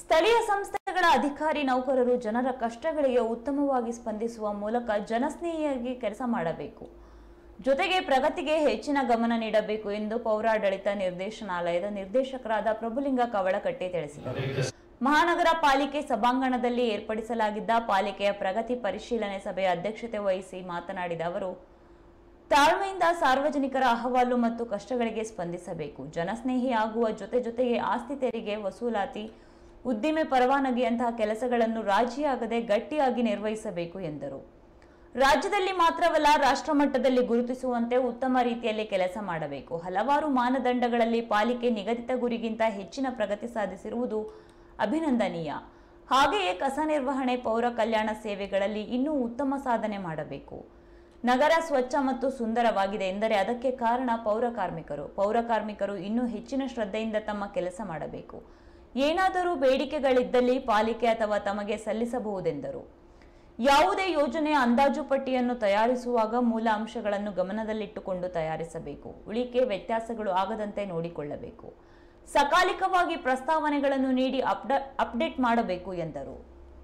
ಸ್ಥಳೀಯ ಸಂಸ್ಥೆಗಳ ಅಧಿಕಾರಿ ನೌಕರರು ಜನರ ಕಷ್ಟಗಳಿಗೆ ಉತ್ತಮವಾಗಿ ಸ್ಪಂದಿಸುವ ಮೂಲಕ ಜನಸ್ನೇಹಿಯಾಗಿ ಕೆಲಸ ಮಾಡಬೇಕು ಜೊತೆಗೆ ಪ್ರಗತಿಗೆ ಹೆಚ್ಚಿನ ಗಮನ ನೀಡಬೇಕು ಎಂದು ಪೌರಾಡಳಿತ ನಿರ್ದೇಶನಾಲಯದ ನಿರ್ದೇಶಕರಾದ ಪ್ರಭುಲಿಂಗ ಕವಳಕಟ್ಟೆ ತಿಳಿಸಿದರು ಮಹಾನಗರ ಪಾಲಿಕೆ ಸಭಾಂಗಣದಲ್ಲಿ ಏರ್ಪಡಿಸಲಾಗಿದ್ದ ಪಾಲಿಕೆಯ ಪ್ರಗತಿ ಪರಿಶೀಲನೆ ಸಭೆಯ ಅಧ್ಯಕ್ಷತೆ ವಹಿಸಿ ಮಾತನಾಡಿದ ಅವರು ತಾಳ್ಮೆಯಿಂದ ಸಾರ್ವಜನಿಕರ ಅಹವಾಲು ಮತ್ತು ಕಷ್ಟಗಳಿಗೆ ಸ್ಪಂದಿಸಬೇಕು ಜನಸ್ನೇಹಿ ಆಗುವ ಜೊತೆ ಜೊತೆಗೆ ಆಸ್ತಿ ತೆರಿಗೆ ವಸೂಲಾತಿ ಉದ್ದಿಮೆ ಪರವಾನಗಿಯಂತಹ ಕೆಲಸಗಳನ್ನು ರಾಜಿಯಾಗದೆ ಗಟ್ಟಿಯಾಗಿ ನಿರ್ವಹಿಸಬೇಕು ಎಂದರು ರಾಜ್ಯದಲ್ಲಿ ಮಾತ್ರವಲ್ಲ ರಾಷ್ಟ್ರ ಮಟ್ಟದಲ್ಲಿ ಗುರುತಿಸುವಂತೆ ಉತ್ತಮ ರೀತಿಯಲ್ಲಿ ಕೆಲಸ ಮಾಡಬೇಕು ಹಲವಾರು ಮಾನದಂಡಗಳಲ್ಲಿ ಪಾಲಿಕೆ ನಿಗದಿತ ಗುರಿಗಿಂತ ಹೆಚ್ಚಿನ ಪ್ರಗತಿ ಸಾಧಿಸಿರುವುದು ಅಭಿನಂದನೀಯ ಹಾಗೆಯೇ ಕಸ ನಿರ್ವಹಣೆ ಪೌರ ಕಲ್ಯಾಣ ಸೇವೆಗಳಲ್ಲಿ ಇನ್ನೂ ಉತ್ತಮ ಸಾಧನೆ ಮಾಡಬೇಕು ನಗರ ಸ್ವಚ್ಛ ಮತ್ತು ಸುಂದರವಾಗಿದೆ ಎಂದರೆ ಅದಕ್ಕೆ ಕಾರಣ ಪೌರ ಕಾರ್ಮಿಕರು ಪೌರ ಕಾರ್ಮಿಕರು ಇನ್ನೂ ಹೆಚ್ಚಿನ ಶ್ರದ್ಧೆಯಿಂದ ತಮ್ಮ ಕೆಲಸ ಮಾಡಬೇಕು ಏನಾದರೂ ಬೇಡಿಕೆಗಳಿದ್ದಲ್ಲಿ ಪಾಲಿಕೆ ಅಥವಾ ತಮಗೆ ಸಲ್ಲಿಸಬಹುದೆಂದರು ಯಾವುದೇ ಯೋಜನೆಯ ಅಂದಾಜು ಪಟ್ಟಿಯನ್ನು ತಯಾರಿಸುವಾಗ ಮೂಲ ಅಂಶಗಳನ್ನು ಗಮನದಲ್ಲಿಟ್ಟುಕೊಂಡು ತಯಾರಿಸಬೇಕು ಉಳಿಕೆ ವ್ಯತ್ಯಾಸಗಳು ಆಗದಂತೆ ನೋಡಿಕೊಳ್ಳಬೇಕು ಸಕಾಲಿಕವಾಗಿ ಪ್ರಸ್ತಾವನೆಗಳನ್ನು ನೀಡಿ ಅಪ್ಡ ಅಪ್ಡೇಟ್ ಮಾಡಬೇಕು ಎಂದರು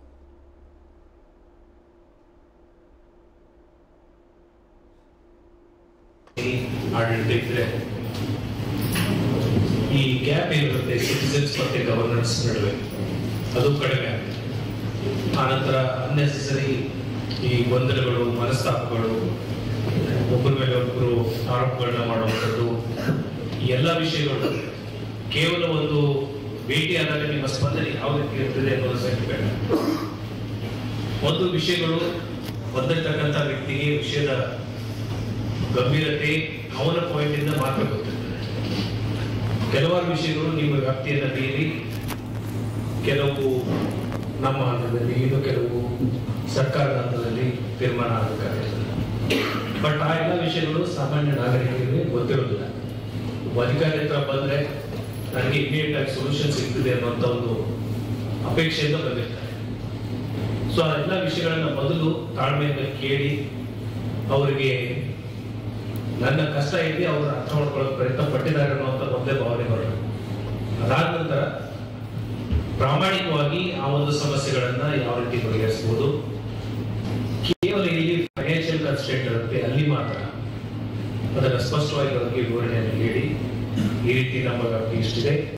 ಆಡಳಿತ ಇದ್ರೆ ಈ ಗ್ಯಾಪ್ ಏನಿರುತ್ತೆ ಸಿಟಿಸನ್ಸ್ ಮತ್ತೆ ಗವರ್ನೆನ್ಸ್ ನಡುವೆ ಅದು ಕಡಿಮೆ ಆಗುತ್ತೆ ಆನಂತರ ಅನ್ನೆಸೆಸರಿ ಈ ಗೊಂದಲಗಳು ಮನಸ್ತಾಪಗಳು ಒಬ್ಬರ ಮೇಲೆ ಒಬ್ಬರು ಆರೋಪಗಳನ್ನ ಮಾಡುವಂಥದ್ದು ಈ ಎಲ್ಲ ವಿಷಯಗಳು ಕೇವಲ ಒಂದು ಭೇಟಿ ಆದಾಗ ನಿಮ್ಮ ಸ್ಪಂದನೆ ಯಾವ ರೀತಿ ಇರ್ತದೆ ಅನ್ನೋದು ಸಹ ಬೇಡ ಒಂದು ವಿಷಯಗಳು ಬಂದಿರ್ತಕ್ಕಂಥ ವ್ಯಕ್ತಿಗೆ ವಿಷಯದ ಗಂಭೀರತೆ ಅವನ ಪಾಯಿಂಟ್ ಇಂದ ಮಾತ್ರ ಗೊತ್ತಿರ್ತದೆ ಕೆಲವಾರು ವಿಷಯಗಳು ನಿಮ್ಮ ವ್ಯಾಪ್ತಿಯನ್ನ ಮೀರಿ ಕೆಲವು ನಮ್ಮ ಹಂತದಲ್ಲಿ ಇನ್ನು ಕೆಲವು ಸರ್ಕಾರದ ಹಂತದಲ್ಲಿ ತೀರ್ಮಾನ ಆಗಬೇಕಾಗಿರ್ತದೆ ಬಟ್ ಆ ಎಲ್ಲ ವಿಷಯಗಳು ಸಾಮಾನ್ಯ ನಾಗರಿಕರಿಗೆ ಗೊತ್ತಿರೋದಿಲ್ಲ ಒಬ್ಬ ಅಧಿಕಾರಿ ಹತ್ರ ಬಂದ್ರೆ ನನಗೆ ಇಮಿಡಿಯೇಟ್ ಆಗಿ ಸೊಲ್ಯೂಷನ್ ಸಿಗ್ತದೆ ಅನ್ನುವಂಥ ಒಂದು ಅಪೇಕ್ಷೆಯಿಂದ ಬಂದಿರ್ತಾರೆ ಸೊ ಆ ಎಲ್ಲ ವಿಷಯಗಳನ್ನ ಮೊದಲು ತಾಳ್ಮೆಯಿಂದ ಕೇಳಿ ಅವರಿಗೆ ನನ್ನ ಕಷ್ಟ ಇದೆ ಅವರು ಅರ್ಥ ಮಾಡ್ಕೊಳ್ಳೋಕೆ ಪ್ರಯತ್ನ ಪಟ್ಟಿದ್ದಾರೆ ಅನ್ನುವಂಥ ಮೊದಲೇ ಭಾವನೆ ಬರಬೇಕು ಅದಾದ ನಂತರ ಪ್ರಾಮಾಣಿಕವಾಗಿ ಆ ಒಂದು ಸಮಸ್ಯೆಗಳನ್ನ ಯಾವ ರೀತಿ ಬಗೆಹರಿಸಬಹುದು ಕೇವಲ ಇಲ್ಲಿ ಫೈನಾನ್ಷಿಯಲ್ ಕನ್ಸ್ಟೆಂಟ್ ಇರುತ್ತೆ ಅಲ್ಲಿ ಮಾತ್ರ ಅದನ್ನ ಸ್ಪಷ್ಟವಾಗಿ ಅವರಿಗೆ ವಿವರಣೆಯನ್ನು ನೀಡಿ ಈ ರೀತಿ ನಮ್ಮ ವ್ಯಾಪ್ತಿ ಇಷ್ಟಿದೆ